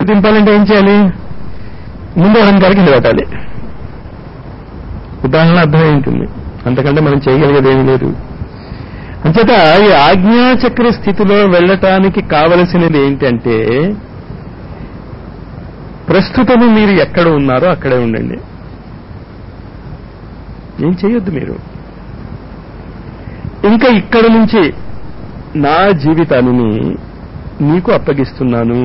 దింపాలంటే ఏం చేయాలి ముందు అహంకారికి నిలబడాలి ఉదాహరణ అర్థమైంటుంది అంతకంటే మనం చేయగలిగేది ఏమీ లేదు అంచేత ఈ ఆజ్ఞాచక్ర స్థితిలో వెళ్ళటానికి కావలసినది ఏంటంటే ప్రస్తుతము మీరు ఎక్కడ ఉన్నారో అక్కడే ఉండండి ఏం చేయొద్దు మీరు ఇంకా ఇక్కడ నుంచి నా జీవితాన్ని నీకు అప్పగిస్తున్నాను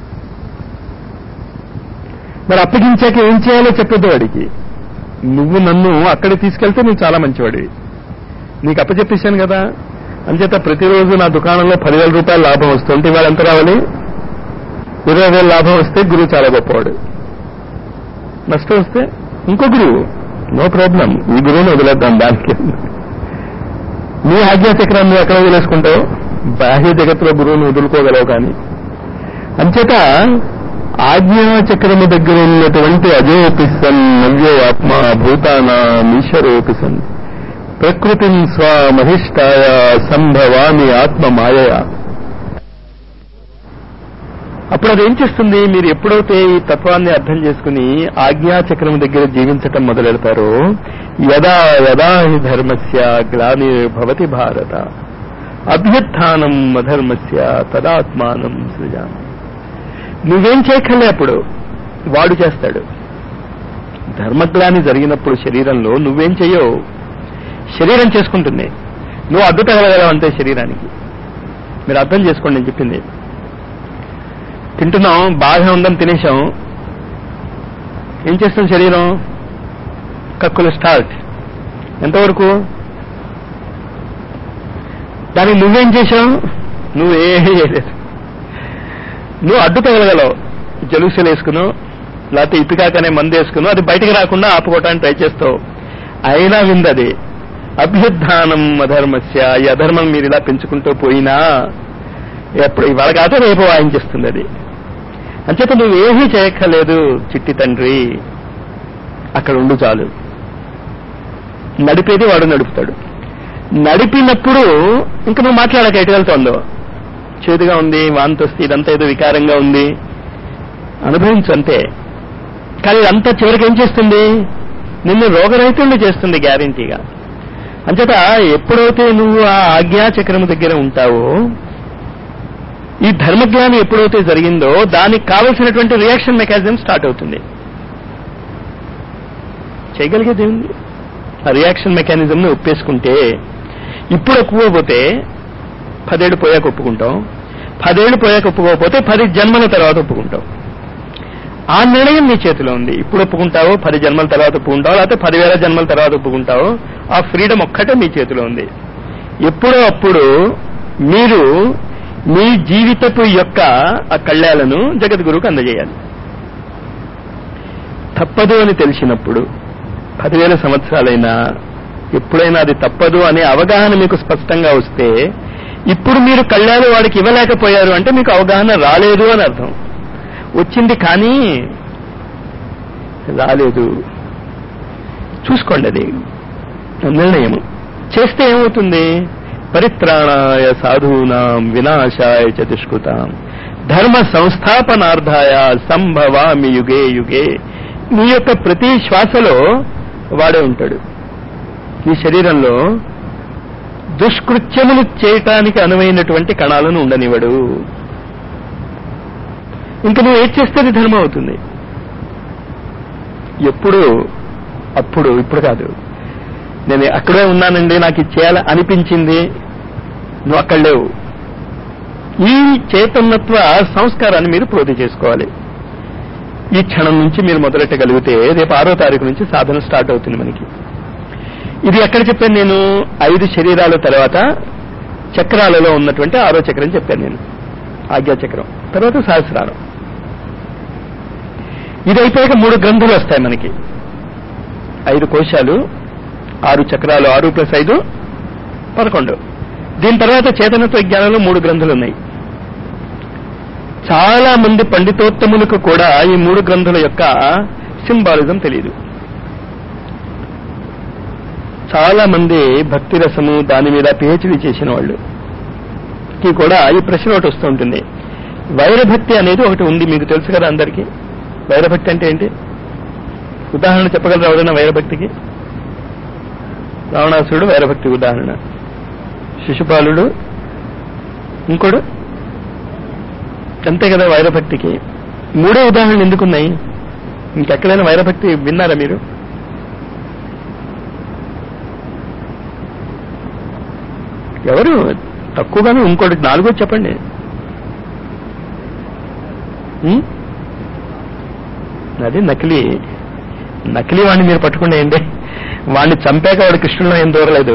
మరి అప్పగించాక ఏం చేయాలో చెప్పొద్దు వాడికి నువ్వు నన్ను అక్కడ తీసుకెళ్తే నువ్వు చాలా మంచివాడివి నీకు అప్పచెప్పేశాను కదా అంచేత ప్రతిరోజు నా దుకాణంలో పదివేల రూపాయల లాభం వస్తుంటే ఇవాళ ఎంత రావాలి ఇరవై వేల లాభం వస్తే గురువు చాలా గొప్పవాడు నష్టం వస్తే ఇంకో గురువు నో ప్రాబ్లం ఈ గురువుని వదిలేద్దాం దానికి నీ ఆజ్ఞాచక్రాన్ని నువ్వు ఎక్కడ వదిలేసుకుంటావు బాహ్య జగత్తులో గురువుని వదులుకోగలవు కానీ అంచేత ఆజ్ఞాచక్రము దగ్గర ఉన్నటువంటి అజోపిసన్ నవ్యో ఆత్మ భూతానాం ఈశ్వరోపిసన్ ప్రకృతిం స్వమహిష్టాయ సంభవామి ఆత్మ మాయయ అప్పుడు అదేం చేస్తుంది మీరు ఎప్పుడైతే ఈ తత్వాన్ని అర్థం చేసుకుని ఆజ్ఞాచక్రం దగ్గర జీవించటం మొదలెడతారో యదా యదా హి ధర్మస్య గ్లానిర్భవతి భారత అభ్యుత్థానం అధర్మస్య తదాత్మానం సృజామి నువ్వేం చేయక్కర్లే అప్పుడు వాడు చేస్తాడు ధర్మగ్లాని జరిగినప్పుడు శరీరంలో నువ్వేం చెయ్యవు శరీరం చేసుకుంటుంది నువ్వు అడ్డు తగలగలవు అంతే శరీరానికి మీరు అర్థం చేసుకోండి నేను చెప్పింది తింటున్నాం బాగా ఉందని తినేశాం ఏం చేస్తుంది శరీరం కక్కులు స్టార్ట్ ఎంతవరకు దానికి నువ్వేం చేశావు నువ్వు ఏమీ చేయలేదు నువ్వు అడ్డు తగలగలవు జలుసులు వేసుకును లేకపోతే ఇపికాకనే మందు వేసుకును అది బయటికి రాకుండా ఆపుకోవటానికి ట్రై చేస్తావు అయినా విందది అభ్యుద్ధానం అధర్మస్య ఈ అధర్మం మీరు ఇలా పెంచుకుంటూ పోయినా ఎప్పుడు ఇవాళ కాదు రేపు వాయించేస్తుంది అది అంచేత నువ్వేమీ చేయక్కర్లేదు చిట్టి తండ్రి అక్కడ ఉండు చాలు నడిపేది వాడు నడుపుతాడు నడిపినప్పుడు ఇంకా నువ్వు మాట్లాడక ఎటు వెళ్తోందో చేదుగా ఉంది వాంతి వస్తే ఇదంతా ఏదో వికారంగా ఉంది అనుభవించు అంతే కానీ ఇదంతా చివరికి ఏం చేస్తుంది నిన్ను రోగరహితుల్ని చేస్తుంది గ్యారంటీగా అంచేత ఎప్పుడైతే నువ్వు ఆ ఆజ్ఞాచక్రము దగ్గర ఉంటావో ఈ ధర్మజ్ఞానం ఎప్పుడైతే జరిగిందో దానికి కావలసినటువంటి రియాక్షన్ మెకానిజం స్టార్ట్ అవుతుంది చేయగలిగేది ఏముంది ఆ రియాక్షన్ మెకానిజం ని ఒప్పేసుకుంటే ఇప్పుడు ఒప్పుకోకపోతే పదేళ్ళు పోయాక ఒప్పుకుంటాం పదేళ్ళు పోయాక ఒప్పుకోకపోతే పది జన్మల తర్వాత ఒప్పుకుంటాం ఆ నిర్ణయం నీ చేతిలో ఉంది ఇప్పుడు ఒప్పుకుంటావు పది జన్మల తర్వాత ఒప్పుకుంటావు లేకపోతే పదివేల జన్మల తర్వాత ఒప్పుకుంటావు ఆ ఫ్రీడమ్ ఒక్కటే మీ చేతిలో ఉంది ఎప్పుడో అప్పుడు మీరు మీ జీవితపు యొక్క ఆ కళ్యాలను జగద్గురువుకు అందజేయాలి తప్పదు అని తెలిసినప్పుడు పదివేల సంవత్సరాలైనా ఎప్పుడైనా అది తప్పదు అనే అవగాహన మీకు స్పష్టంగా వస్తే ఇప్పుడు మీరు కళ్యాణం వాడికి ఇవ్వలేకపోయారు అంటే మీకు అవగాహన రాలేదు అని అర్థం వచ్చింది కానీ రాలేదు చూసుకోండి అది నిర్ణయము చేస్తే ఏమవుతుంది పరిత్రాణాయ సాధూనాం వినాశాయ చ దుష్కృతాం ధర్మ సంస్థాపనార్థాయ సంభవామి యుగే యుగే నీ యొక్క ప్రతి శ్వాసలో వాడే ఉంటాడు నీ శరీరంలో దుష్కృత్యములు చేయటానికి అనువైనటువంటి కణాలను ఉండనివ్వడు ఇంక నువ్వు ఏది చేస్తే అది ధర్మం అవుతుంది ఎప్పుడు అప్పుడు ఇప్పుడు కాదు నేను అక్కడే ఉన్నానండి నాకు ఇది చేయాలి అనిపించింది నువ్వు అక్కడ లేవు ఈ చైతన్యత్వ సంస్కారాన్ని మీరు ప్రోధి చేసుకోవాలి ఈ క్షణం నుంచి మీరు మొదలెట్టగలిగితే రేపు ఆరో తారీఖు నుంచి సాధన స్టార్ట్ అవుతుంది మనకి ఇది ఎక్కడ చెప్పాను నేను ఐదు శరీరాల తర్వాత చక్రాలలో ఉన్నటువంటి ఆరో చక్రం చెప్పాను నేను ఆజ్ఞా చక్రం తర్వాత సహస్రారం ఇది అయిపోయాక మూడు గ్రంథులు వస్తాయి మనకి ఐదు కోశాలు ఆరు చక్రాలు ఆరు ప్లస్ ఐదు పదకొండు దీని తర్వాత చేతనత్వ జ్ఞానంలో మూడు గ్రంథులు ఉన్నాయి చాలా మంది పండితోత్తములకు కూడా ఈ మూడు గ్రంథుల యొక్క సింబాలిజం తెలియదు చాలా మంది భక్తి రసము దాని మీద పిహెచ్డి చేసిన వాళ్ళు కి కూడా ఈ ప్రశ్న ఒకటి వస్తూ ఉంటుంది వైరభక్తి అనేది ఒకటి ఉంది మీకు తెలుసు కదా అందరికీ వైరభక్తి అంటే ఏంటి ఉదాహరణ చెప్పగలరు ఎవరైనా వైరభక్తికి రావణాసురుడు వైరభక్తి ఉదాహరణ శిశుపాలుడు ఇంకోడు అంతే కదా వైరభక్తికి మూడే ఉదాహరణలు ఎందుకున్నాయి ఇంకెక్కడైనా వైరభక్తి విన్నారా మీరు ఎవరు తక్కువగానే ఇంకోటి నాలుగో చెప్పండి ఉం? అది నకిలీ నకిలీ వాడిని మీరు పట్టుకునేయండి వాడిని చంపాక వాడు కృష్ణుల్లో ఏం దూరలేదు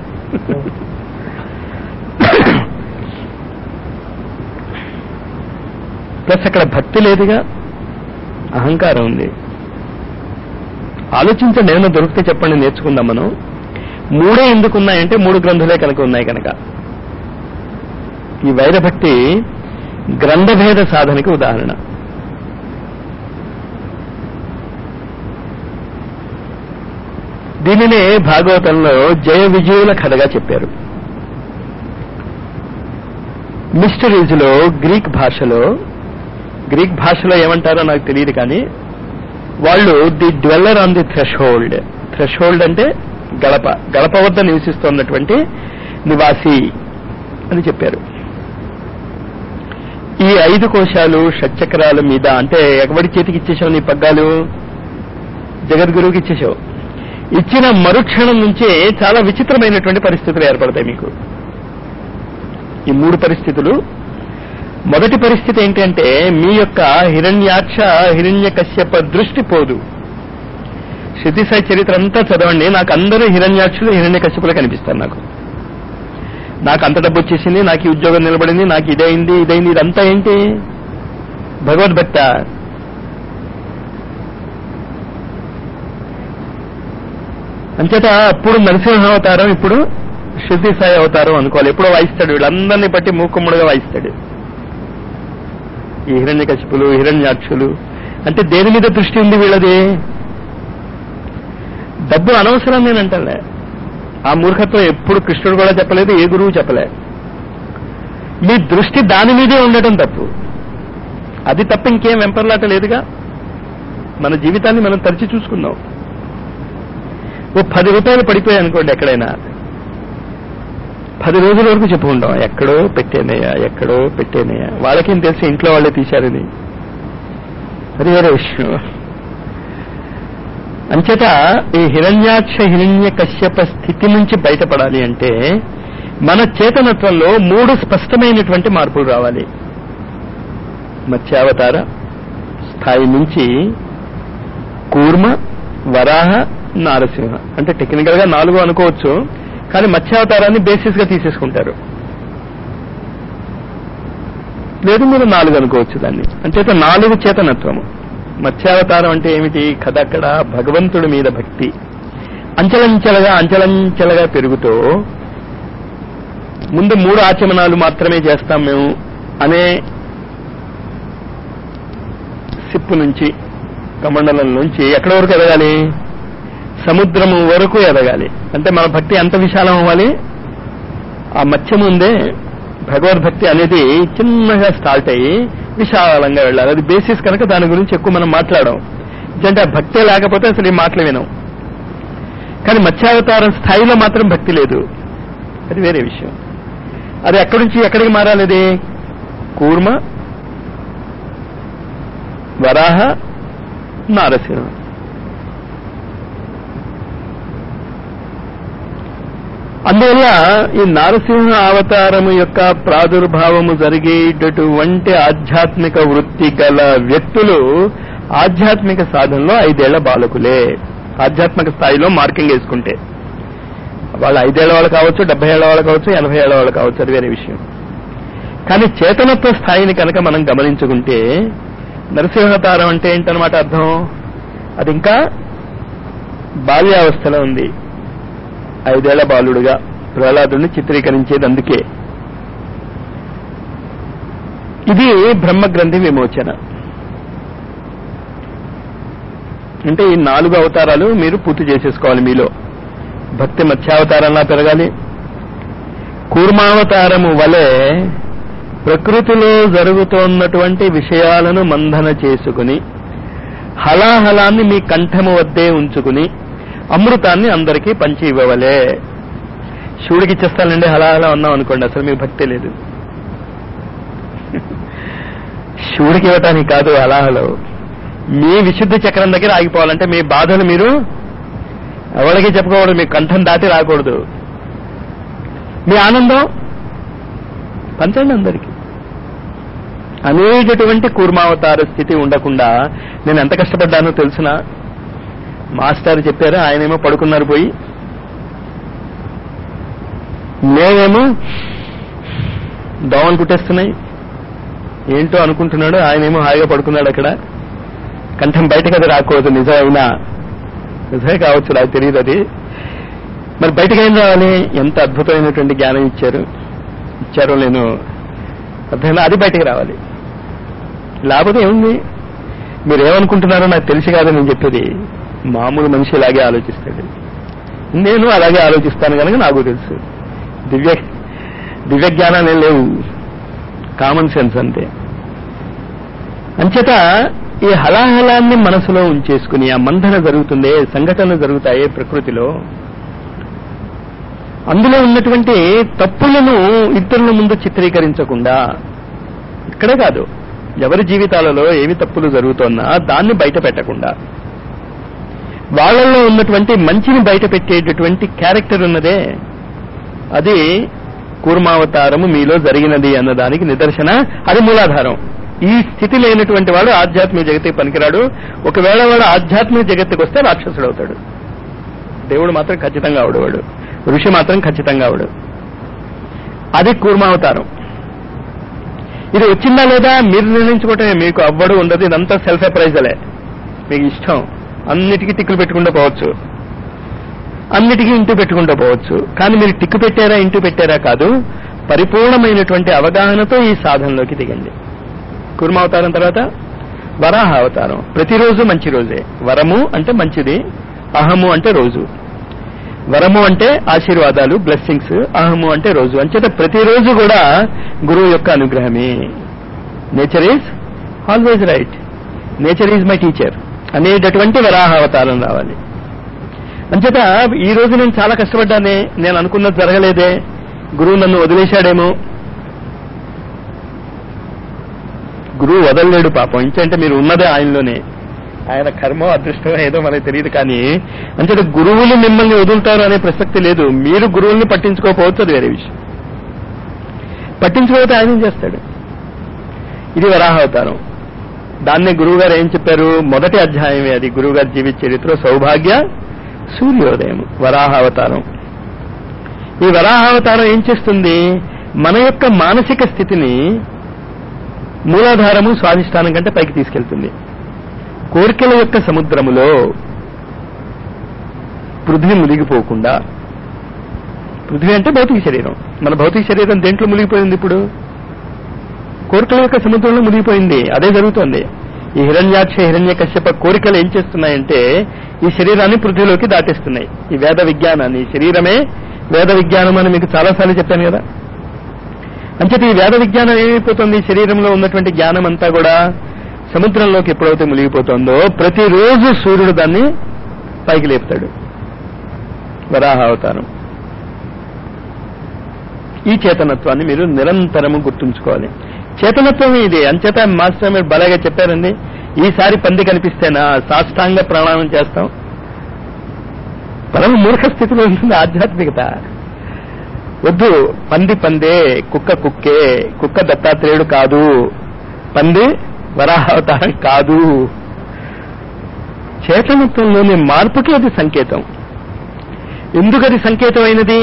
ప్లస్ అక్కడ భక్తి లేదుగా అహంకారం ఉంది ఆలోచించండి ఏమైనా దొరికితే చెప్పండి నేర్చుకుందాం మనం మూడే ఎందుకు ఉన్నాయంటే మూడు గ్రంథులే కనుక ఉన్నాయి కనుక ఈ వైరభక్తి గ్రంథభేద సాధనకి ఉదాహరణ దీనినే భాగవతంలో జయ విజయుల కథగా చెప్పారు మిస్టరీస్ లో గ్రీక్ భాషలో గ్రీక్ భాషలో ఏమంటారో నాకు తెలియదు కానీ వాళ్ళు the dweller on the threshold threshold అంటే గడప గడప వద్ద నివసిస్తున్నటువంటి నివాసి అని చెప్పారు ఈ ఐదు కోశాలు షట్చక్రాల మీద అంటే ఎగబడి చేతికి ఇచ్చేసావు నీ పగ్గాలు జగద్గురువుకి ఇచ్చేసావు ఇచ్చిన మరుక్షణం నుంచే చాలా విచిత్రమైనటువంటి పరిస్థితులు ఏర్పడతాయి మీకు ఈ మూడు పరిస్థితులు మొదటి పరిస్థితి ఏంటంటే మీ యొక్క హిరణ్యాక్ష హిరణ్య కశ్యప దృష్టి పోదు శృతిసాయి చరిత్ర అంతా చదవండి నాకు అందరూ హిరణ్యాక్షులు హిరణ్య కశ్యపులు కనిపిస్తారు నాకు నాకు అంత డబ్బు వచ్చేసింది నాకు ఈ ఉద్యోగం నిలబడింది నాకు ఇదైంది ఇదైంది ఇదంతా ఏంటి భగవద్భక్త అంచేత అప్పుడు నరసింహ అవతారం ఇప్పుడు శృతి సాయి అవతారం అనుకోవాలి ఎప్పుడో వాయిస్తాడు వీళ్ళందరినీ బట్టి మూకుమ్ముడుగా వాయిస్తాడు ఈ హిరణ్య కశిపులు హిరణ్యాక్షులు అంటే దేని మీద దృష్టి ఉంది వీళ్ళది డబ్బు అనవసరం నేనంటలే ఆ మూర్ఖత్వం ఎప్పుడు కృష్ణుడు కూడా చెప్పలేదు ఏ గురువు చెప్పలే మీ దృష్టి దాని మీదే ఉండటం తప్పు అది తప్ప ఇంకేం వెంపర్లాట లేదుగా మన జీవితాన్ని మనం తరిచి చూసుకుందాం ఓ పది రూపాయలు పడిపోయాయి అనుకోండి ఎక్కడైనా పది రోజుల వరకు చెప్పుకుంటాం ఎక్కడో పెట్టేనయ్యా ఎక్కడో పెట్టేనయ్యా వాళ్ళకేం తెలిసి ఇంట్లో వాళ్ళే తీశారని అది వేరే విషయం అంచేత ఈ హిరణ్యాక్ష హిరణ్య కశ్యప స్థితి నుంచి బయటపడాలి అంటే మన చేతనత్వంలో మూడు స్పష్టమైనటువంటి మార్పులు రావాలి మత్స్యావతార స్థాయి నుంచి కూర్మ వరాహ నారసింహ అంటే టెక్నికల్ గా నాలుగు అనుకోవచ్చు కానీ మత్స్యావతారాన్ని బేసిస్ గా తీసేసుకుంటారు లేదు మీరు నాలుగు అనుకోవచ్చు దాన్ని అంచేత నాలుగు చేతనత్వము మత్స్యావతారం అంటే ఏమిటి కథ అక్కడ భగవంతుడి మీద భక్తి అంచెలంచెలగా అంచెలంచెలగా పెరుగుతూ ముందు మూడు ఆచమనాలు మాత్రమే చేస్తాం మేము అనే సిప్పు నుంచి కమండలం నుంచి ఎక్కడి వరకు ఎదగాలి సముద్రము వరకు ఎదగాలి అంటే మన భక్తి ఎంత విశాలం అవ్వాలి ఆ మత్స్యం ఉందే భగవద్భక్తి అనేది చిన్నగా స్టార్ట్ అయ్యి విశాలంగా వెళ్ళాలి అది బేసిస్ కనుక దాని గురించి ఎక్కువ మనం మాట్లాడడం అంటే ఆ భక్తే లేకపోతే అసలు ఈ మాటలు వినం కానీ మత్స్యావతారం స్థాయిలో మాత్రం భక్తి లేదు అది వేరే విషయం అది ఎక్కడి నుంచి ఎక్కడికి మారాలి అది కూర్మ వరాహ నారసింహ అందువల్ల ఈ నారసింహ అవతారము యొక్క ప్రాదుర్భావము జరిగేటటువంటి ఆధ్యాత్మిక వృత్తి గల వ్యక్తులు ఆధ్యాత్మిక సాధనలో ఐదేళ్ల బాలకులే ఆధ్యాత్మిక స్థాయిలో మార్కింగ్ వేసుకుంటే వాళ్ళు ఐదేళ్ల వాళ్ళు కావచ్చు డెబ్బై ఏళ్ల వాళ్ళు కావచ్చు ఎనభై ఏళ్ల వాళ్ళు కావచ్చు అది వేరే విషయం కానీ చేతనత్వ స్థాయిని కనుక మనం గమనించుకుంటే నరసింహతారం అంటే ఏంటనమాట అర్థం అది ఇంకా బాల్యావస్థలో ఉంది ఐదేళ్ల బాలుడుగా ప్రహ్లాదుని చిత్రీకరించేది అందుకే ఇది బ్రహ్మగ్రంథి విమోచన అంటే ఈ నాలుగు అవతారాలు మీరు పూర్తి చేసేసుకోవాలి మీలో భక్తి మత్స్యావతారంలా పెరగాలి కూర్మావతారము వలె ప్రకృతిలో జరుగుతున్నటువంటి విషయాలను మంధన చేసుకుని హలాహలాన్ని మీ కంఠము వద్దే ఉంచుకుని అమృతాన్ని అందరికీ పంచి ఇవ్వవలే శివుడికి ఇచ్చేస్తానండి హలాహలా ఉన్నాం అనుకోండి అసలు మీకు భక్తి లేదు శివుడికి ఇవ్వటానికి కాదు హలాహలో మీ విశుద్ధ చక్రం దగ్గర ఆగిపోవాలంటే మీ బాధలు మీరు ఎవరికి చెప్పుకోకూడదు మీ కంఠం దాటి రాకూడదు మీ ఆనందం పంచండి అందరికీ అనేటటువంటి కూర్మావతార స్థితి ఉండకుండా నేను ఎంత కష్టపడ్డానో తెలుసునా మాస్టర్ చెప్పారు ఆయనేమో పడుకున్నారు పోయి నేనేమో దోమలు కుట్టేస్తున్నాయి ఏంటో అనుకుంటున్నాడు ఆయనేమో హాయిగా పడుకున్నాడు అక్కడ కంఠం బయటకు అది రాకూడదు నిజమైనా నిజమే కావచ్చు నాకు తెలియదు అది మరి బయటకు ఏం రావాలి ఎంత అద్భుతమైనటువంటి జ్ఞానం ఇచ్చారు ఇచ్చారో నేను అర్థమైనా అది బయటకు రావాలి లేకపోతే ఏముంది మీరు ఏమనుకుంటున్నారో నాకు తెలిసి కాదు నేను చెప్పేది మామూలు మనిషి ఇలాగే ఆలోచిస్తాడు నేను అలాగే ఆలోచిస్తాను కనుక నాకు తెలుసు దివ్య దివ్య జ్ఞానాలు ఏం లేవు కామన్ సెన్స్ అంతే అంచేత ఈ హలాహలాన్ని మనసులో ఉంచేసుకుని ఆ మంధన జరుగుతుందే సంఘటనలు జరుగుతాయే ప్రకృతిలో అందులో ఉన్నటువంటి తప్పులను ఇతరుల ముందు చిత్రీకరించకుండా ఇక్కడే కాదు ఎవరి జీవితాలలో ఏవి తప్పులు జరుగుతున్నా దాన్ని బయట పెట్టకుండా వాళ్ళల్లో ఉన్నటువంటి మంచిని బయట పెట్టేటటువంటి క్యారెక్టర్ ఉన్నదే అది కూర్మావతారము మీలో జరిగినది అన్నదానికి నిదర్శన అది మూలాధారం ఈ స్థితి లేనటువంటి వాడు ఆధ్యాత్మిక జగత్తుకి పనికిరాడు ఒకవేళ వాడు ఆధ్యాత్మిక జగత్తుకు వస్తే రాక్షసుడు అవుతాడు దేవుడు మాత్రం ఖచ్చితంగా అవడవాడు ఋషి మాత్రం ఖచ్చితంగా అవడు అది కూర్మావతారం ఇది వచ్చిందా లేదా మీరు నిర్ణయించుకోవటమే మీకు అవ్వడు ఉండదు ఇదంతా సెల్ఫ్ అప్రైజలే మీకు ఇష్టం అన్నిటికీ టిక్కులు పెట్టుకుంటూ పోవచ్చు అన్నిటికీ ఇంటూ పెట్టుకుంటూ పోవచ్చు కానీ మీరు టిక్కు పెట్టారా ఇంటూ పెట్టారా కాదు పరిపూర్ణమైనటువంటి అవగాహనతో ఈ సాధనలోకి దిగండి కుర్మావతారం తర్వాత వరాహ అవతారం ప్రతిరోజు మంచి రోజే వరము అంటే మంచిది అహము అంటే రోజు వరము అంటే ఆశీర్వాదాలు బ్లెస్సింగ్స్ అహము అంటే రోజు అంచేత ప్రతిరోజు కూడా గురువు యొక్క అనుగ్రహమే nature is always right nature is my teacher అనేటటువంటి వరాహ అవతారం రావాలి అంచేత ఈ రోజు నేను చాలా కష్టపడ్డానే నేను అనుకున్నది జరగలేదే గురువు నన్ను వదిలేశాడేమో గురువు వదలలేడు పాపం ఇంకంటే మీరు ఉన్నదే ఆయనలోనే ఆయన కర్మ అదృష్టం ఏదో మనకు తెలియదు కానీ అంచేత గురువులు మిమ్మల్ని వదులుతారు అనే ప్రసక్తి లేదు మీరు గురువుల్ని పట్టించుకోకపోవచ్చు అది వేరే విషయం పట్టించుకోకపోతే ఆయన ఏం చేస్తాడు ఇది వరాహావతారం దాన్నే గురువు గారు ఏం చెప్పారు మొదటి అధ్యాయమే అది గురువు గారి జీవిత చరిత్ర సౌభాగ్య సూర్యోదయం వరాహావతారం ఈ వరాహావతారం ఏం చేస్తుంది మన యొక్క మానసిక స్థితిని మూలాధారము స్వాధిష్టానం కంటే పైకి తీసుకెళ్తుంది కోరికల యొక్క సముద్రములో పృథ్వీ మునిగిపోకుండా పృథ్వీ అంటే భౌతిక శరీరం మన భౌతిక శరీరం దేంట్లో మునిగిపోయింది ఇప్పుడు కోరికల యొక్క సముద్రంలో మునిగిపోయింది అదే జరుగుతోంది ఈ హిరణ్యాక్ష హిరణ్య కశ్యప కోరికలు ఏం చేస్తున్నాయంటే ఈ శరీరాన్ని పృథ్వీలోకి దాటిస్తున్నాయి ఈ వేద విజ్ఞానాన్ని ఈ శరీరమే వేద విజ్ఞానం అని మీకు చాలాసార్లు చెప్పాను కదా అంచేత ఈ వేద విజ్ఞానం ఏమైపోతుంది ఈ శరీరంలో ఉన్నటువంటి జ్ఞానం అంతా కూడా సముద్రంలోకి ఎప్పుడైతే మునిగిపోతుందో ప్రతిరోజు సూర్యుడు దాన్ని పైకి లేపుతాడు వరాహ అవతారం ఈ చేతనత్వాన్ని మీరు నిరంతరము గుర్తుంచుకోవాలి చేతనత్వం ఇది అంచేత మాస్టర్ మీరు బలంగా చెప్పారండి ఈసారి పంది కనిపిస్తేనా సాష్టాంగ ప్రాణాయామం చేస్తాం పరమ మూర్ఖ స్థితిలో ఉంటుంది ఆధ్యాత్మికత వద్దు పంది పందే కుక్క కుక్కే కుక్క దత్తాత్రేయుడు కాదు పంది వరాహావతారం కాదు చేతనత్వంలోని మార్పుకి అది సంకేతం ఎందుకు అది సంకేతం అయినది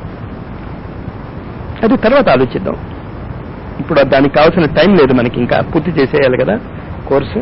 అది తర్వాత ఆలోచిద్దాం ఇప్పుడు దానికి కావాల్సిన టైం లేదు మనకి ఇంకా పూర్తి చేసేయాలి కదా కోర్సు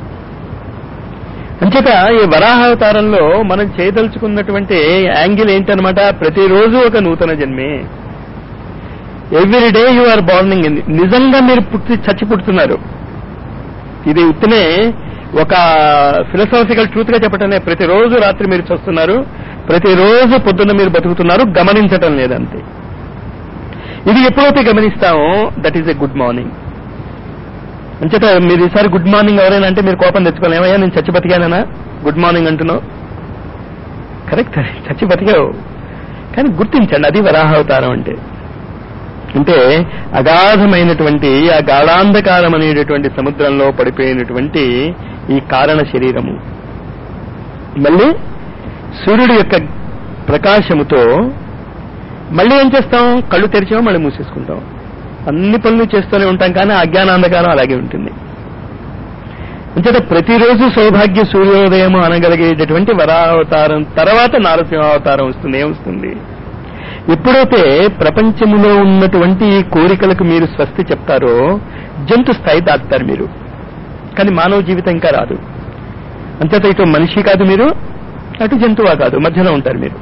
అంచేత ఈ వరాహావతారంలో మనం చేయదలుచుకున్నటువంటి యాంగిల్ ఏంటనమాట ప్రతిరోజు ఒక నూతన జన్మే every day you are burning నిజంగా మీరు పుట్టి చచ్చి పుడుతున్నారు ఇది ఉత్తినే ఒక ఫిలసాఫికల్ ట్రూత్ గా చెప్పటమే ప్రతిరోజు రాత్రి మీరు చూస్తున్నారు ప్రతిరోజు పొద్దున్న మీరు బతుకుతున్నారు గమనించటం లేదంతే ఇది ఎప్పుడైతే గమనిస్తామో that is a good morning అంచేత మీరు ఈసారి గుడ్ మార్నింగ్ ఎవరైనా అంటే మీరు కోపం తెచ్చుకోవాలి ఏమయ్యా నేను చచ్చి బతికానా గుడ్ మార్నింగ్ అంటున్నావు కరెక్ట్ చచ్చి బతికావు కానీ గుర్తించండి అది వరాహావతారం అంటే అంటే అగాధమైనటువంటి ఆ గాఢాంధకారం అనేటటువంటి సముద్రంలో పడిపోయినటువంటి ఈ కారణ శరీరము మళ్ళీ సూర్యుడి యొక్క ప్రకాశముతో మళ్ళీ ఏం చేస్తాం కళ్ళు తెరిచామో మళ్ళీ మూసేసుకుంటాం అన్ని పనులు చేస్తూనే ఉంటాం కానీ అజ్ఞానాంధకారం అలాగే ఉంటుంది అంచేత ప్రతిరోజు సౌభాగ్య సూర్యోదయం అనగలిగేటటువంటి వరావతారం తర్వాత నారసింహావతారం వస్తుంది ఏమొస్తుంది ఎప్పుడైతే ప్రపంచములో ఉన్నటువంటి ఈ కోరికలకు మీరు స్వస్తి చెప్తారో జంతు స్థాయి దాటుతారు మీరు కానీ మానవ జీవితం ఇంకా రాదు అంచేత ఇటు మనిషి కాదు మీరు అటు జంతువా కాదు మధ్యలో ఉంటారు మీరు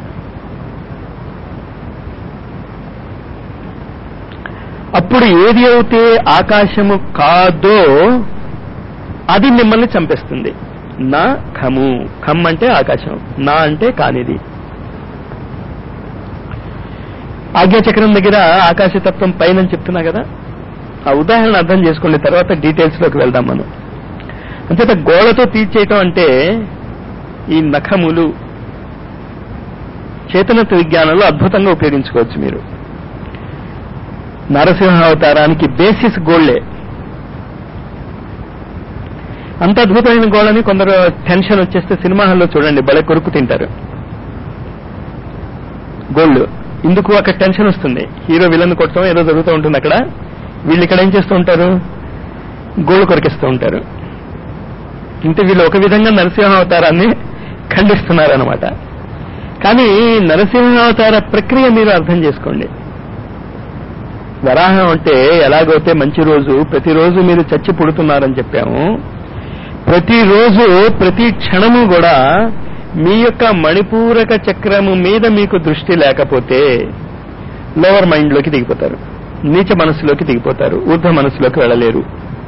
అప్పుడు ఏది అయితే ఆకాశము కాదో అది మిమ్మల్ని చంపేస్తుంది నా ఖము ఖమ్ అంటే ఆకాశం నా అంటే కానిది ఆజ్ఞాచక్రం దగ్గర ఆకాశతత్వం పైన చెప్తున్నా కదా ఆ ఉదాహరణ అర్థం చేసుకోండి తర్వాత డీటెయిల్స్ లోకి వెళ్దాం మనం అంచేత గోడతో తీర్చేయటం అంటే ఈ నఖములు చేతనత్వ విజ్ఞానంలో అద్భుతంగా ఉపయోగించుకోవచ్చు మీరు నరసింహావతారానికి బేసిస్ గోళ్లే అంత అద్భుతమైన గోళ్ళని కొందరు టెన్షన్ వచ్చేస్తే సినిమా హాల్లో చూడండి బలే కొరుకు తింటారు గోళ్ళు ఇందుకు అక్కడ టెన్షన్ వస్తుంది హీరో విలన్ కొట్టడం ఏదో జరుగుతూ ఉంటుంది అక్కడ వీళ్ళు ఇక్కడ ఏం చేస్తూ ఉంటారు గోళ్ళు కొరికిస్తూ ఉంటారు అంటే వీళ్ళు ఒక విధంగా నరసింహావతారాన్ని ఖండిస్తున్నారనమాట కానీ నరసింహావతార ప్రక్రియ మీరు అర్థం చేసుకోండి వరాహం అంటే ఎలాగైతే మంచి రోజు ప్రతిరోజు మీరు చచ్చి పుడుతున్నారని చెప్పాము ప్రతిరోజు ప్రతి క్షణము కూడా మీ యొక్క మణిపూరక చక్రము మీద మీకు దృష్టి లేకపోతే లోవర్ మైండ్లోకి దిగిపోతారు నీచ మనసులోకి దిగిపోతారు ఊర్ధ మనసులోకి వెళ్ళలేరు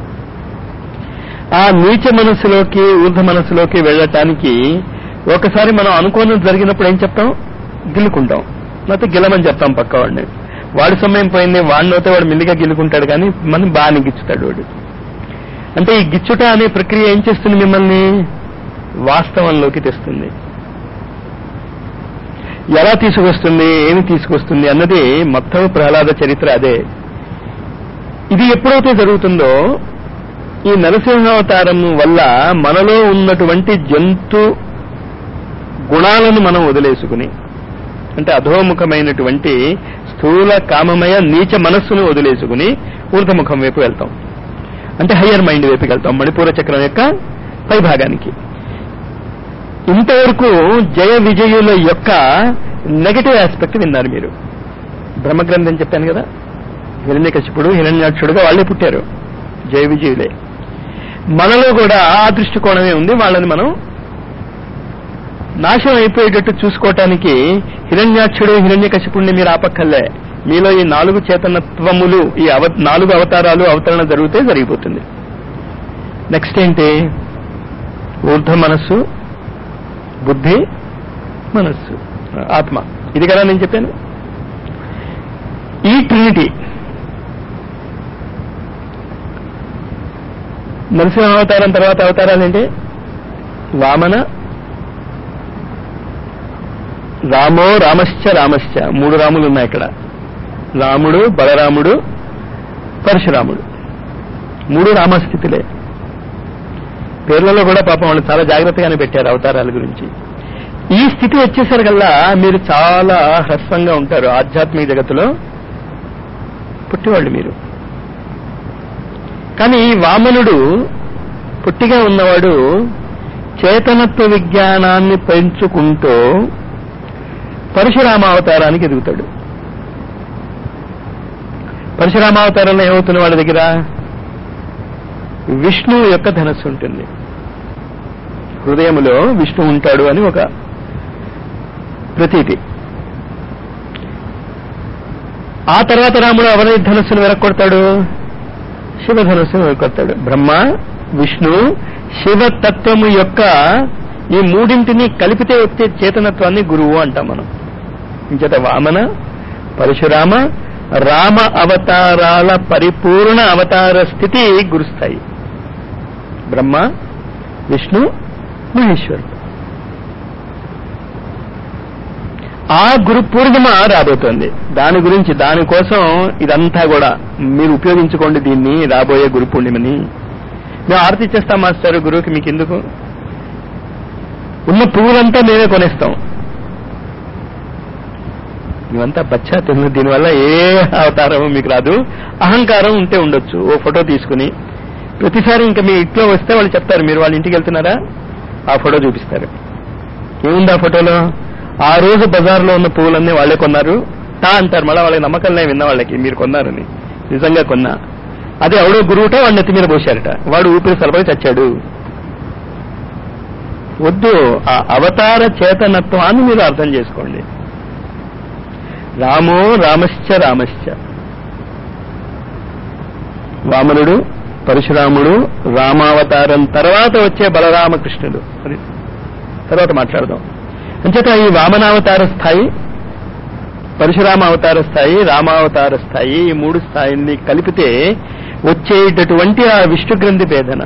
ఆ నీచ మనసులోకి ఊర్ధ మనసులోకి వెళ్ళటానికి ఒకసారి మనం అనుకోని జరిగినప్పుడు ఏం చెప్తాం గిల్లుకుంటాం లేకపోతే గిలమని చెప్తాం పక్క వాడిని వాడి సమయం పోయింది వాడిని అయితే వాడు మెల్లిగా గిల్లుకుంటాడు కానీ మనం బాగా గిచ్చుతాడు వాడు అంటే ఈ గిచ్చుట అనే ప్రక్రియ ఏం చేస్తుంది మిమ్మల్ని వాస్తవంలోకి తెస్తుంది ఎలా తీసుకొస్తుంది ఏమి తీసుకొస్తుంది అన్నది మొత్తం ప్రహ్లాద చరిత్ర అదే ఇది ఎప్పుడైతే జరుగుతుందో ఈ నరసింహావతారం వల్ల మనలో ఉన్నటువంటి జంతు గుణాలను మనం వదిలేసుకుని అంటే అధోముఖమైనటువంటి స్థూల కామమయ నీచ మనస్సును వదిలేసుకుని ఊర్ధముఖం వైపు వెళ్తాం అంటే హయ్యర్ మైండ్ వైపుకి వెళ్తాం మణిపూర చక్రం యొక్క పై భాగానికి ఇంతవరకు జయ విజయుల యొక్క నెగటివ్ ఆస్పెక్ట్ విన్నారు మీరు బ్రహ్మగ్రంథం చెప్పాను కదా హిరణ్యకశిపుడు హిరణ్యాక్షుడుగా వాళ్ళే పుట్టారు జయ విజయులే మనలో కూడా ఆ దృష్టికోణమే ఉంది వాళ్ళని మనం నాశనం అయిపోయేటట్టు చూసుకోవటానికి హిరణ్యాక్షుడు హిరణ్యకశిపుణ్ణి మీరు ఆపక్కర్లే మీలో ఈ నాలుగు చేతనత్వములు ఈ అవ నాలుగు అవతారాలు అవతరణ జరిగితే జరిగిపోతుంది నెక్స్ట్ ఏంటి ఊర్ధ మనస్సు బుద్ధి మనస్సు ఆత్మ ఇది కదా నేను చెప్పాను ఈ ట్రినిటీ నరసింహావతారం తర్వాత అవతారాలు ఏంటి వామన రామో రామశ్చ రామశ్చ మూడు రాములు ఉన్నాయి ఇక్కడ రాముడు బలరాముడు పరశురాముడు మూడు రామస్థితులే పేర్లలో కూడా పాపం వాళ్ళు చాలా జాగ్రత్తగానే పెట్టారు అవతారాల గురించి ఈ స్థితి వచ్చేసరికల్లా మీరు చాలా హ్రస్వంగా ఉంటారు ఆధ్యాత్మిక జగత్తులో పుట్టివాళ్ళు మీరు కానీ వామనుడు పుట్టిగా ఉన్నవాడు చేతనత్వ విజ్ఞానాన్ని పెంచుకుంటూ పరశురామావతారానికి ఎదుగుతాడు పరశురామావతారంలో ఏమవుతుంది వాళ్ళ దగ్గర విష్ణువు యొక్క ధనస్సు ఉంటుంది హృదయములో విష్ణు ఉంటాడు అని ఒక ప్రతీతి ఆ తర్వాత రాముడు ఎవరి ధనస్సును వెరక్కొడతాడు శివధనస్సును వెరక్కొడతాడు బ్రహ్మ విష్ణు శివతత్వము యొక్క ఈ మూడింటిని కలిపితే వచ్చే చేతనత్వాన్ని గురువు అంటాం మనం ఇంచేత వామన పరశురామ రామ అవతారాల పరిపూర్ణ అవతార స్థితి గురుస్థాయి బ్రహ్మ విష్ణు మహేశ్వరుడు ఆ గురు పూర్ణిమ రాబోతోంది దాని గురించి దానికోసం ఇదంతా కూడా మీరు ఉపయోగించుకోండి దీన్ని రాబోయే గురు పూర్ణిమని మేము ఆరతి ఇచ్చేస్తాం మాస్టర్ గురువుకి మీకు ఎందుకు ఉన్న పువ్వులంతా మేమే కొనేస్తాం ఇవంతా బచ్చా తిన్న దీనివల్ల ఏ అవతారం మీకు రాదు అహంకారం ఉంటే ఉండొచ్చు ఓ ఫోటో తీసుకుని ప్రతిసారి ఇంకా మీ ఇంట్లో వస్తే వాళ్ళు చెప్తారు మీరు వాళ్ళ ఇంటికి వెళ్తున్నారా ఆ ఫోటో చూపిస్తారు ఏముంది ఆ ఫోటోలో ఆ రోజు బజార్లో ఉన్న పువ్వులన్నీ వాళ్ళే కొన్నారు తా అంటారు మళ్ళీ వాళ్ళకి నమ్మకంలే విన్న వాళ్ళకి మీరు కొన్నారని నిజంగా కొన్నా అదే ఎవడో గురువుట వాడు నెత్తి మీద పోశారట వాడు ఊపిరి సలపడి చచ్చాడు వద్దు ఆ అవతార చేతనత్వాన్ని మీరు అర్థం చేసుకోండి రామో రామశ్చ రామశ్చ వామనుడు పరశురాముడు రామావతారం తర్వాత వచ్చే బలరామకృష్ణుడు అది తర్వాత మాట్లాడదాం అంచేత ఈ వామనావతార స్థాయి పరశురామ అవతార స్థాయి రామావతార స్థాయి ఈ మూడు స్థాయిని కలిపితే వచ్చేటటువంటి ఆ విష్ణు గ్రంథి భేదన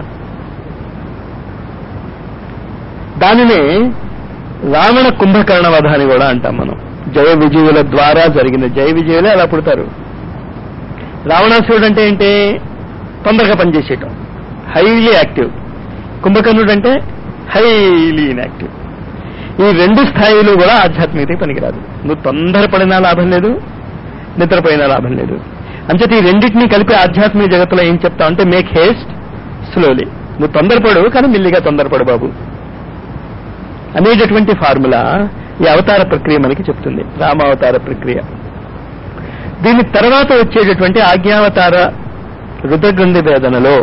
దానినే రావణ కుంభకర్ణ వధ అని కూడా అంటాం మనం జయ విజయుల ద్వారా జరిగిన జయ విజయులే అలా పుడతారు రావణాసురుడు అంటే ఏంటి తొందరగా పనిచేసేయటం హైలీ యాక్టివ్ కుంభకర్ణుడు అంటే హైలీ ఇన్యాక్టివ్ ఈ రెండు స్థాయిలు కూడా ఆధ్యాత్మికతకి పనికిరాదు నువ్వు తొందరపడినా లాభం లేదు నిద్రపోయినా లాభం లేదు అంచేత ఈ రెండింటినీ కలిపి ఆధ్యాత్మిక జగత్తులో ఏం చెప్తావు అంటే మేక్ హేస్ట్ స్లోలీ నువ్వు తొందరపడు కానీ మెల్లిగా తొందరపడు బాబు అనేటటువంటి ఫార్ములా ఈ అవతార ప్రక్రియ మనకి చెప్తుంది రామావతార ప్రక్రియ దీని తర్వాత వచ్చేటటువంటి ఆజ్ఞావతార రుద్రగ్రంథి వేదనలో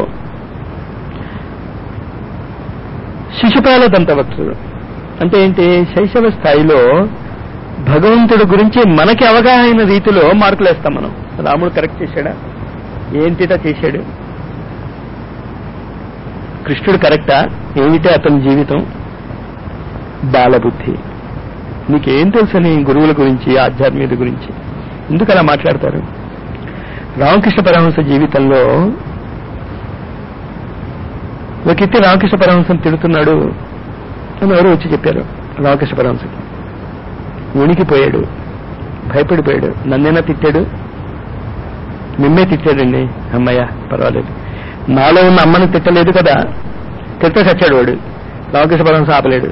శిశుపాల దంతవక్తుడు అంటే ఏంటి శైశవ స్థాయిలో భగవంతుడు గురించి మనకి అవగాహన రీతిలో మార్కులు వేస్తాం మనం రాముడు కరెక్ట్ చేశాడా ఏంటిటా చేశాడు కృష్ణుడు కరెక్టా ఏమిటి అతని జీవితం బాలబుద్ధి నీకేం తెలుసని గురువుల గురించి ఆధ్యాత్మికత గురించి ఎందుకు అలా మాట్లాడతారు రామకృష్ణ పరమహంస జీవితంలో ఒక ఎత్తి రామకృష్ణ పరమహంసం తిడుతున్నాడు అని ఎవరు వచ్చి చెప్పారు రామకృష్ణ పరమహంసకి ఉనికిపోయాడు భయపడిపోయాడు నన్నేనా తిట్టాడు నిన్నే తిట్టాడండి అమ్మయ్య పర్వాలేదు నాలో ఉన్న అమ్మని తిట్టలేదు కదా తిట్ట చచ్చాడు వాడు రామకృష్ణ పరమహంస ఆపలేడు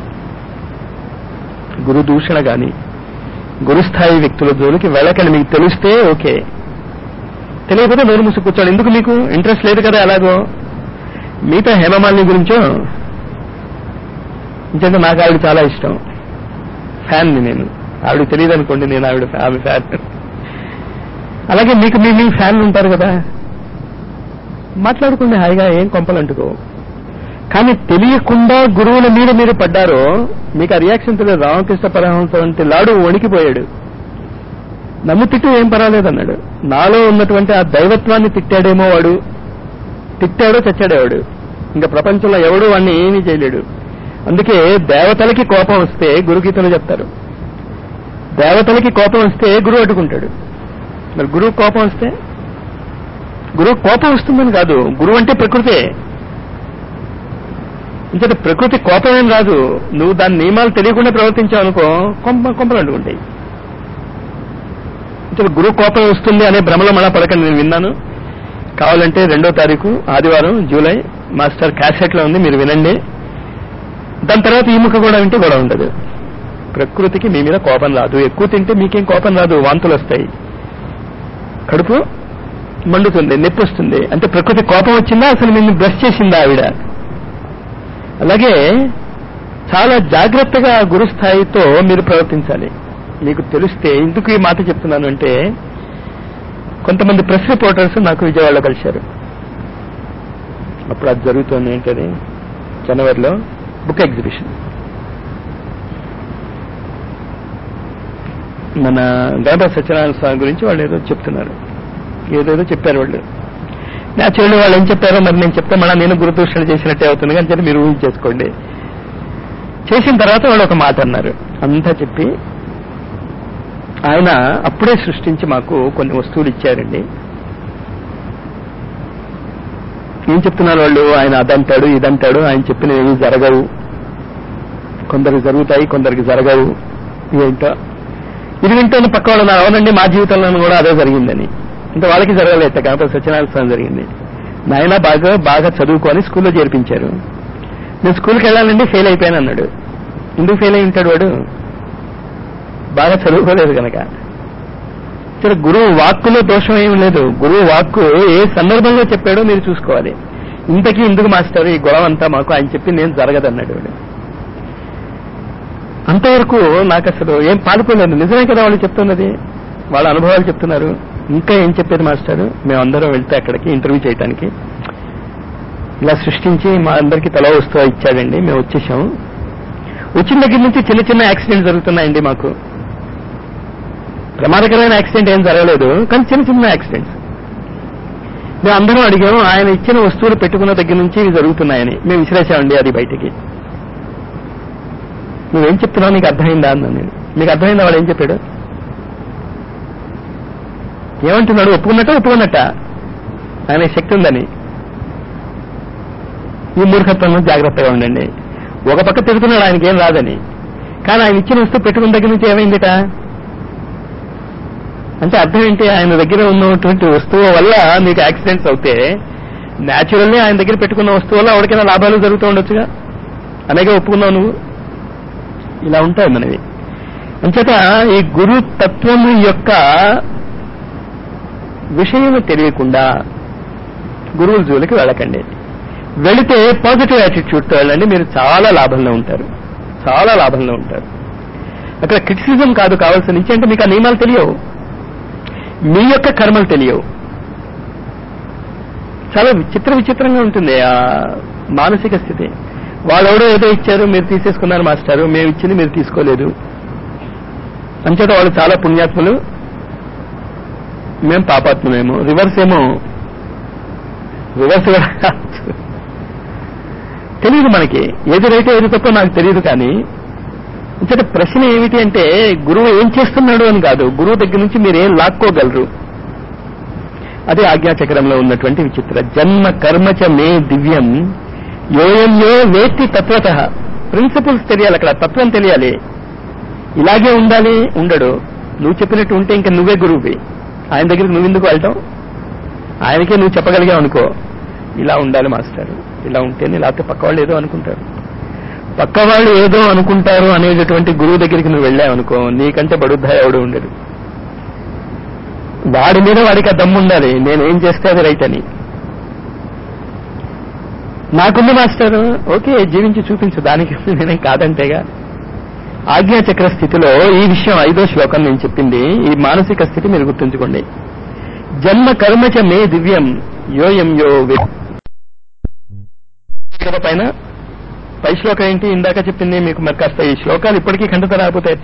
గురు దూషణ గాని గురుస్థాయి వ్యక్తుల జోలికి వెళ్ళకని మీకు తెలిస్తే ఓకే తెలియకపోతే నోరు మూసి కూర్చోండి ఎందుకు మీకు ఇంట్రెస్ట్ లేదు కదా ఎలాగో మిగతా హేమమాలిని గురించో ఇంకంటే నాకు ఆవిడ చాలా ఇష్టం ఫ్యాన్ని నేను ఆవిడ తెలియదు అనుకోండి నేను ఆవిడ ఆమె ఫ్యాన్ అలాగే మీకు మీ మీ ఫ్యాన్లు ఉంటారు కదా మాట్లాడుకోండి హాయిగా ఏం కొంపలంటుకో కానీ తెలియకుండా గురువుల మీద మీరు పడ్డారో మీకు ఆ రియాక్షన్ తెలియదు రామకృష్ణ పరమహంస వంటి లాడు వణికిపోయాడు నన్ను తిట్టు ఏం పర్వాలేదు అన్నాడు నాలో ఉన్నటువంటి ఆ దైవత్వాన్ని తిట్టాడేమో వాడు తిట్టాడో చచ్చాడే వాడు ఇంకా ప్రపంచంలో ఎవడు వాడిని ఏమీ చేయలేడు అందుకే దేవతలకి కోపం వస్తే గురుగీతలు చెప్తారు దేవతలకి కోపం వస్తే గురువు అడ్డుకుంటాడు మరి గురువు కోపం వస్తే గురువు కోపం వస్తుందని కాదు గురువు అంటే ప్రకృతే ఇంతటి ప్రకృతి కోపం ఏం రాదు నువ్వు దాని నియమాలు తెలియకుండా ప్రవర్తించావు అనుకో కొంప కొంపలు అంటుకుంటాయి ఇంతటి గురువు కోపం వస్తుంది అనే భ్రమలో మళ్ళా పడకండి నేను విన్నాను కావాలంటే రెండో తారీఖు ఆదివారం జూలై మాస్టర్ క్యాసెట్ లో ఉంది మీరు వినండి దాని తర్వాత ఈ ముక్క కూడా వింటే గొడవ ఉండదు ప్రకృతికి మీ మీద కోపం రాదు ఎక్కువ తింటే మీకేం కోపం రాదు వాంతులు వస్తాయి కడుపు మండుతుంది నొప్పి వస్తుంది అంటే ప్రకృతి కోపం వచ్చిందా అసలు నిన్ను బ్రష్ చేసిందా ఆవిడ అలాగే చాలా జాగ్రత్తగా గురుస్థాయితో మీరు ప్రవర్తించాలి మీకు తెలిస్తే ఎందుకు ఈ మాట చెప్తున్నాను అంటే కొంతమంది ప్రెస్ రిపోర్టర్స్ నాకు విజయవాడలో కలిశారు అప్పుడు అది జరుగుతుంది ఏంటది జనవరిలో బుక్ ఎగ్జిబిషన్ మన గణపతి సత్యనారాయణ స్వామి గురించి వాళ్ళు ఏదో చెప్తున్నారు ఏదేదో చెప్పారు వాళ్ళు న్యాచురల్లీ వాళ్ళు ఏం చెప్పారో మరి నేను చెప్తే మళ్ళీ నేను గురుదూషణ చేసినట్టే అవుతుంది కానీ చెప్పి మీరు ఊహించేసుకోండి చేసిన తర్వాత వాళ్ళు ఒక మాట అన్నారు అంతా చెప్పి ఆయన అప్పుడే సృష్టించి మాకు కొన్ని వస్తువులు ఇచ్చారండి ఏం చెప్తున్నారు వాళ్ళు ఆయన అదంటాడు ఇదంటాడు ఆయన చెప్పిన ఏవి జరగవు కొందరికి జరుగుతాయి కొందరికి జరగవు ఏంటో ఇది వింటేనే పక్క వాళ్ళు అన్నారు, అవునండి మా జీవితంలో కూడా అదే జరిగిందని ఇంకా వాళ్ళకి జరగలేదు కాకపోతే సత్యనారాయణ స్వామి జరిగింది నాయన బాగా బాగా చదువుకొని స్కూల్లో చేర్పించారు నేను స్కూల్కి వెళ్ళాలండి ఫెయిల్ అయిపోయాను అన్నాడు ఎందుకు ఫెయిల్ అయి ఉంటాడు వాడు బాగా చదువుకోలేదు కనుక ఇక్కడ గురువు వాక్కులో దోషం ఏమి లేదు గురువు వాక్కు ఏ సందర్భంలో చెప్పాడో మీరు చూసుకోవాలి ఇంతకీ ఎందుకు మాస్టర్ ఈ గొడవ అంతా మాకు ఆయన చెప్పి నేను జరగదన్నాడు వాడు అంతవరకు నాకు అసలు ఏం పాల్పోలేదు నిజమే కదా వాళ్ళు చెప్తున్నది వాళ్ళ అనుభవాలు చెప్తున్నారు ఇంకా ఏం చెప్పేది మాస్టర్ మేమందరం వెళ్తే అక్కడికి ఇంటర్వ్యూ చేయడానికి ఇలా సృష్టించి మా అందరికి తల వస్తువు ఇచ్చాడండి మేము వచ్చేసాం వచ్చిన దగ్గర నుంచి చిన్న చిన్న యాక్సిడెంట్ జరుగుతున్నాయండి మాకు ప్రమాదకరమైన యాక్సిడెంట్ ఏం జరగలేదు కానీ చిన్న చిన్న యాక్సిడెంట్స్ మేము అందరం అడిగాము ఆయన ఇచ్చిన వస్తువులు పెట్టుకున్న దగ్గర నుంచి ఇవి జరుగుతున్నాయని మేము విసిరేసామండి అది బయటికి నువ్వేం చెప్తున్నావు నీకు అర్థమైందా అన్నాను నేను మీకు అర్థమైందా వాడు ఏం చెప్పాడు ఏమంటున్నాడు ఒప్పుకున్నట్ట ఒప్పుకున్నట్ట ఆయన శక్తి ఉందని ఈ మూర్ఖత్వంలో జాగ్రత్తగా ఉండండి ఒక పక్క తిరుగుతున్నాడు ఆయనకి ఏం రాదని కానీ ఆయన ఇచ్చిన వస్తువు పెట్టుకున్న దగ్గర నుంచి ఏమైందిట అంటే అర్థం ఏంటి ఆయన దగ్గర ఉన్నటువంటి వస్తువు వల్ల మీకు యాక్సిడెంట్స్ అవుతే న్యాచురల్లీ ఆయన దగ్గర పెట్టుకున్న వస్తువు వల్ల ఎవరికైనా లాభాలు జరుగుతూ ఉండొచ్చుగా అలాగే ఒప్పుకున్నావు నువ్వు ఇలా ఉంటాయి మనవి అంచేత ఈ గురు తత్వము యొక్క విషయం తెలియకుండా గురువుల జోలికి వెళ్ళకండి వెళితే పాజిటివ్ యాటిట్యూడ్తో వెళ్ళండి మీరు చాలా లాభంలో ఉంటారు చాలా లాభంలో ఉంటారు అక్కడ క్రిటిసిజం కాదు కావాల్సిన నుంచి అంటే మీకు ఆ నియమాలు తెలియవు మీ యొక్క కర్మలు తెలియవు చాలా విచిత్ర విచిత్రంగా ఉంటుంది ఆ మానసిక స్థితి వాళ్ళెవడో ఏదో ఇచ్చారు మీరు తీసేసుకున్నారు మాస్టారు మేము ఇచ్చింది మీరు తీసుకోలేదు అంచేత వాళ్ళు చాలా పుణ్యాత్ములు మేము పాపాత్ములేమో రివర్స్ ఏమో రివర్స్ కూడా కాదు. తెలియదు మనకి ఏది రైట్ ఏది తప్ప నాకు తెలియదు కానీ ఇంతటి ప్రశ్న ఏమిటి అంటే గురువు ఏం చేస్తున్నాడు అని కాదు గురువు దగ్గర నుంచి మీరు ఏం లాక్కోగలరు అదే ఆజ్ఞాచక్రంలో ఉన్నటువంటి విచిత్ర జన్మ కర్మచ మే దివ్యం యోయం యో వేత్తి తత్వత ప్రిన్సిపల్స్ తెలియాలి అక్కడ తత్వం తెలియాలి ఇలాగే ఉండాలి ఉండడు నువ్వు చెప్పినట్టు ఉంటే ఇంకా నువ్వే గురువువి ఆయన దగ్గరికి నువ్వు ఎందుకు వెళ్ళటం ఆయనకే నువ్వు చెప్పగలిగావు అనుకో ఇలా ఉండాలి మాస్టర్ ఇలా ఉంటేనే లేకపోతే పక్క వాళ్ళు ఏదో అనుకుంటారు పక్క వాళ్ళు ఏదో అనుకుంటారు అనేటటువంటి గురువు దగ్గరికి నువ్వు వెళ్ళావు అనుకో నీకంటే బడుద్దా ఎవడు ఉండడు వాడి మీద వాడికి ఆ దమ్ము ఉండాలి నేను ఏం చేస్తే అది రైట్ అని నాకుంది మాస్టర్ ఓకే జీవించి చూపించు దానికి నేనేం కాదంటేగా ఆజ్ఞాచక్ర స్థితిలో ఈ విషయం ఐదో శ్లోకం నేను చెప్పింది ఈ మానసిక స్థితి మీరు గుర్తుంచుకోండి జన్మ కర్మచ మే దివ్యం యోయం యో వి- కదా పైన పై శ్లోకం ఏంటి ఇందాక చెప్పింది మీకు మరి కాస్త ఈ శ్లోకాలు ఇప్పటికీ ఖండిత రాకపోతాయట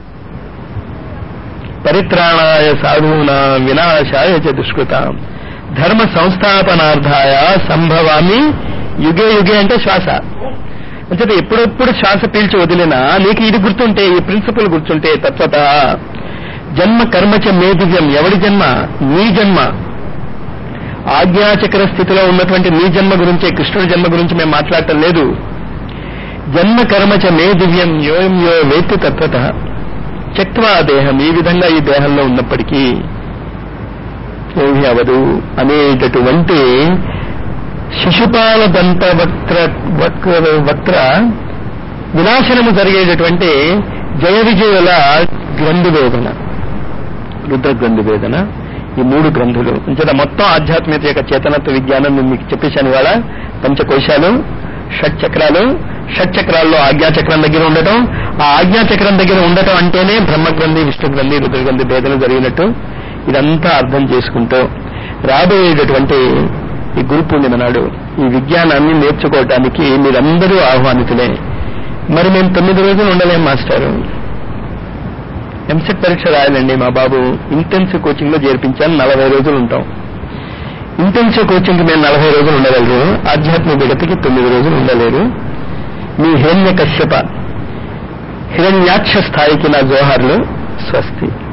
పరిత్రాణాయ సాధూనా వినాశాయ చ దుష్కృత ధర్మ సంస్థాపనార్థాయ సంభవామి యుగే యుగే అంటే శ్వాస అంటే ఎప్పుడెప్పుడు శ్వాస పీల్చి వదిలినా నీకు ఇది గుర్తుంటే ఈ ప్రిన్సిపల్ గుర్తుంటే తత్వత జన్మ కర్మచ మే దివ్యం ఎవడి జన్మ నీ జన్మ ఆజ్ఞాచక్ర స్థితిలో ఉన్నటువంటి నీ జన్మ గురించే కృష్ణుడి జన్మ గురించి మేము మాట్లాడటం లేదు జన్మ కర్మచ మే దివ్యం యోయం యో వేత్తి తత్వత చక్వా దేహం ఈ విధంగా ఈ దేహంలో ఉన్నప్పటికీ ఏమీ అవదు అనేటటువంటి శిశుపాల దంత వక్ర వక్ర వక్ర వినాశనము జరిగేటటువంటి జయ విజయుల గ్రంథు వేదన రుద్ర గ్రంథు వేదన ఈ మూడు గ్రంథులు అంచేత మొత్తం ఆధ్యాత్మికత యొక్క చేతనత్వ విజ్ఞానం నేను మీకు చెప్పేశాను ఇవాళ పంచకోశాలు షట్ చక్రాలు షట్ చక్రాల్లో ఆజ్ఞాచక్రం దగ్గర ఉండటం ఆ ఆజ్ఞాచక్రం దగ్గర ఉండటం అంటేనే బ్రహ్మగ్రంథి విష్ణు గ్రంథి రుద్రగ్రంథి భేదన జరిగినట్టు ఇదంతా అర్థం చేసుకుంటూ రాబోయేటటువంటి ఈ గురు పూర్ణిమ నాడు ఈ విజ్ఞానాన్ని నేర్చుకోవటానికి మీరందరూ ఆహ్వానితులే మరి మేము తొమ్మిది రోజులు ఉండలేం మాస్టారు ఎంసెట్ పరీక్ష రాయాలండి మా బాబు ఇంటెన్సివ్ కోచింగ్ లో చేర్పించాను నలభై రోజులు ఉంటాం ఇంటెన్సివ్ కోచింగ్ మేము నలభై రోజులు ఉండగలరు ఆధ్యాత్మిక జగత్తుకి తొమ్మిది రోజులు ఉండలేరు మీ హిరణ్య కశ్యప హిరణ్యాక్ష స్థాయికి నా జోహార్లు స్వస్తి